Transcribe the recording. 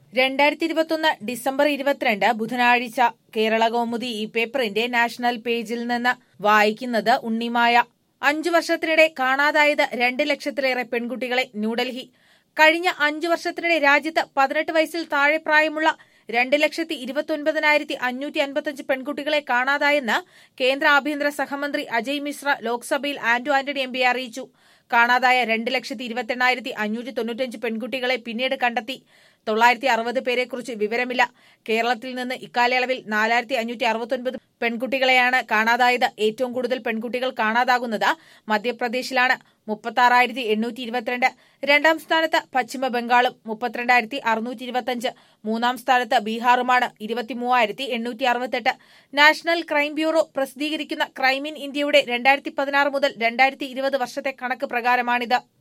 രണ്ടായിരത്തി ഇരുപത്തൊന്ന് ഡിസംബർ ഇരുപത്തിരണ്ട് ബുധനാഴ്ച കേരള കൗമുദി ഈ പേപ്പറിന്റെ നാഷണൽ പേജിൽ നിന്ന് വായിക്കുന്നത് ഉണ്ണിമായ അഞ്ചു വർഷത്തിനിടെ കാണാതായത് രണ്ട് ലക്ഷത്തിലേറെ പെൺകുട്ടികളെ ന്യൂഡൽഹി കഴിഞ്ഞ അഞ്ചു വർഷത്തിനിടെ രാജ്യത്ത് പതിനെട്ട് വയസ്സിൽ താഴെ പ്രായമുള്ള രണ്ട് ലക്ഷത്തി ഇരുപത്തൊൻപതിനായിരത്തി അഞ്ഞൂറ്റി അൻപത്തഞ്ച് പെൺകുട്ടികളെ കാണാതായെന്ന് കേന്ദ്ര ആഭ്യന്തര സഹമന്ത്രി അജയ് മിശ്ര ലോക്സഭയിൽ ആന്റോ ആന്റണി എം അറിയിച്ചു കാണാതായ രണ്ട് ലക്ഷത്തി ഇരുപത്തെണ്ണായിരത്തി അഞ്ഞൂറ്റി തൊണ്ണൂറ്റഞ്ച് പെൺകുട്ടികളെ പിന്നീട് കണ്ടെത്തി തൊള്ളായിരത്തി അറുപത് പേരെക്കുറിച്ച് വിവരമില്ല കേരളത്തിൽ നിന്ന് ഇക്കാലയളവിൽ നാലായിരത്തി അഞ്ഞൂറ്റി അറുപത്തൊൻപത് പെൺകുട്ടികളെയാണ് കാണാതായത് ഏറ്റവും കൂടുതൽ പെൺകുട്ടികൾ കാണാതാകുന്നത് മധ്യപ്രദേശിലാണ് മുപ്പത്തി എണ്ണൂറ്റി ഇരുപത്തിരണ്ട് രണ്ടാം സ്ഥാനത്ത് പശ്ചിമ ബംഗാളും മുപ്പത്തിരണ്ടായിരത്തി അറുന്നൂറ്റി ഇരുപത്തിയഞ്ച് മൂന്നാം സ്ഥാനത്ത് ബീഹാറുമാണ് ഇരുപത്തിമൂവായിരത്തി എണ്ണൂറ്റി അറുപത്തെട്ട് നാഷണൽ ക്രൈം ബ്യൂറോ പ്രസിദ്ധീകരിക്കുന്ന ക്രൈം ഇൻ ഇന്ത്യയുടെ രണ്ടായിരത്തി പതിനാറ് മുതൽ രണ്ടായിരത്തി ഇരുപത് വർഷത്തെ കണക്ക് പ്രകാരമാണിത്